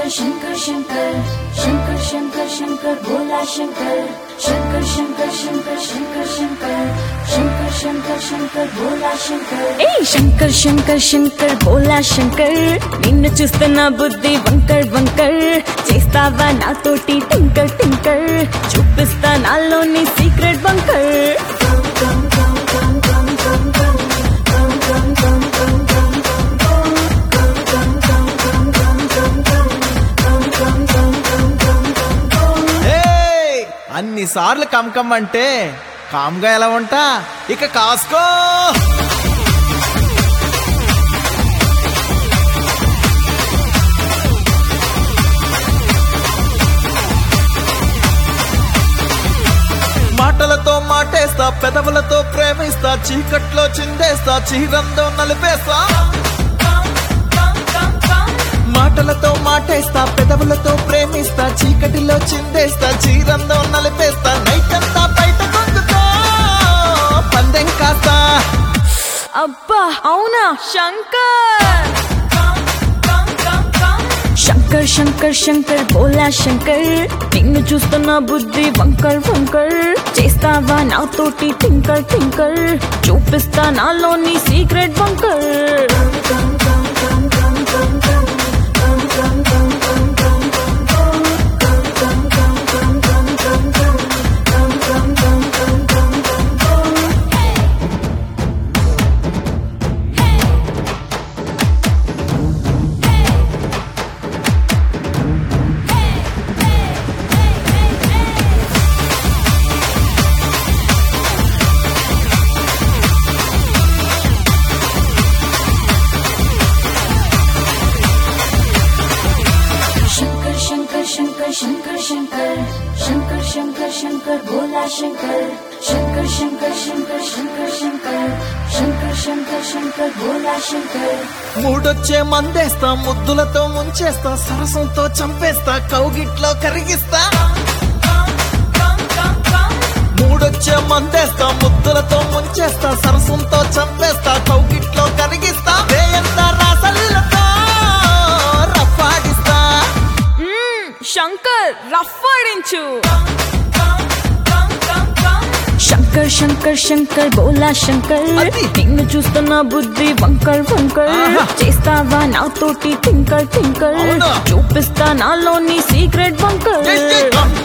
शंकर शंकर शंकर शंकर शंकर शंकर भोला शंकर शंकर शंकर शंकर शंकर शंकर शंकर शंकर शंकर भोला शंकर ఏ శంకర్ శంకర్ శంకర్ భోలా శంకర్ నిన్ను చూస్తున్న బుద్ధి వంకర్ వంకర్ చేస్తావా నాతోటి టింకర్ టింకర్ చూపిస్తా నాలోని సీక్రెట్ బంకర్ ఏయ్! అన్నిసార్లు కమ్కమ్ అంటే కామ్గా ఎలా ఉంటా ఇక కాసుకో మాటలతో మాటేస్తా పెదవులతో ప్రేమిస్తా చీకట్లో చిందేస్తా చీరందో నలిపేస్తా మాటలతో మాటేస్తా పెదవులతో ప్రేమిస్తా చీకటిలో చిందేస్తా చీరందో నలిపేస్తా నైట్ అంతా బయట కొంగుతో పందెం కాస్తా అబ్బా అవునా శంకర్ శంకర్ శంకర్ శంకర్ భోలా శంకర్ నిన్ను చూస్తున్న బుద్ధి వంకర్ వంకర్ చేస్తావా నాతోటి టింకర్ టింకర్ చూపిస్తా నాలోని సీక్రెట్ బంకర్ शंकर शंकर शंकर शंकर शंकर शंकर शंकर शंकर भोला शंकर शंकर शंकर शंकर शंकर शंकर शंकर शंकर शंकर भोला शंकर మూడొచ్చే మందేస్తా ముద్దులతో ముంచేస్తా సరసంతో చంపేస్తా కౌగిట్లో కరిగిస్తా మూడొచ్చే మందేస్తా ముద్దులతో ముంచేస్తా సరసంతో చంపేస్తా కౌగిట్లో కరిగిస్తా వేయంత రాసల్లతో రప్పాడిస్తా శంకర్ రఫాడించు శంకర్ శంకర్ శంకర్ భోలా శంకర్ అది. నిన్ను చూస్తున్న బుద్ధి వంకర్ వంకర్ ఆహా. చేస్తావా నాతోటి టింకర్ టింకర్ అవునా? చూపిస్తా నాలోని సీక్రెట్ బంకర్ ఏయ్, ఏయ్, కమ్,